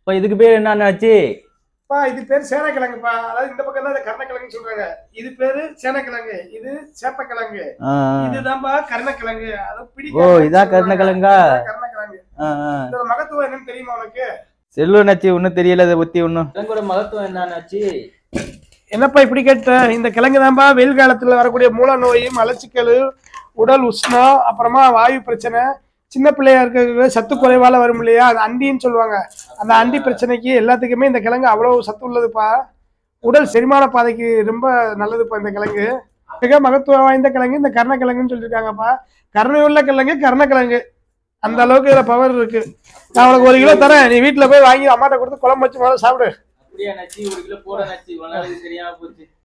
இப்ப இதுக்கு பேர் என்னன்னாச்சு பா இது பேர் சேனக்கிழங்குப்பா அதாவது இந்த பக்கம் தான் இந்த கருணக்கிழங்கு சொல்றாங்க இது பேரு சேனக்கிழங்கு இது சேப்பக்கிழங்கு ஆ, ஆ. இதுதான்ப்பா கருணக்கிழங்கு அது ஓ, இதா கருணக்கிழங்கா? கருணக்கிழங்கு ஆ, ஆ. இதோட மகத்துவம் என்னன்னு தெரியுமா உனக்கு செல்லு நச்சு ஒன்னும் தெரியல இதை பத்தி ஒன்னும் கிழங்கோட மகத்துவம் என்னன்னாச்சு என்னப்பா இப்படி கேட்ட இந்த கிழங்கு தான்ப்பா வெயில் காலத்துல வரக்கூடிய மூல நோய் மலச்சிக்கல் உடல் உஷ்ணம் அப்புறமா வாயு பிரச்சனை சின்ன பிள்ளையா இருக்க சத்து குறைவால வரும் இல்லையா அது அண்டின்னு சொல்லுவாங்க அந்த அண்டி பிரச்சனைக்கு எல்லாத்துக்குமே இந்த கிழங்கு அவ்வளவு சத்து உள்ளதுப்பா உடல் செரிமான பாதைக்கு ரொம்ப நல்லதுப்பா இந்த கிழங்கு மிக மகத்துவம் வாய்ந்த கிழங்கு இந்த கர்ணக்கிழங்குன்னு சொல்லியிருக்காங்கப்பா கருணை உள்ள கிழங்கு கர்ணக்கிழங்கு அந்த அளவுக்கு இதுல பவர் இருக்கு நான் உனக்கு ஒரு கிலோ தரேன் நீ வீட்டுல போய் வாங்கி அம்மாட்ட கொடுத்து குழம்பு வச்சு முதல்ல சாப்பிடு அப்படியா நச்சு ஒரு கிலோ போட நச்சு இவ்வளவு நாளைக்கு தெரியாம போச்சு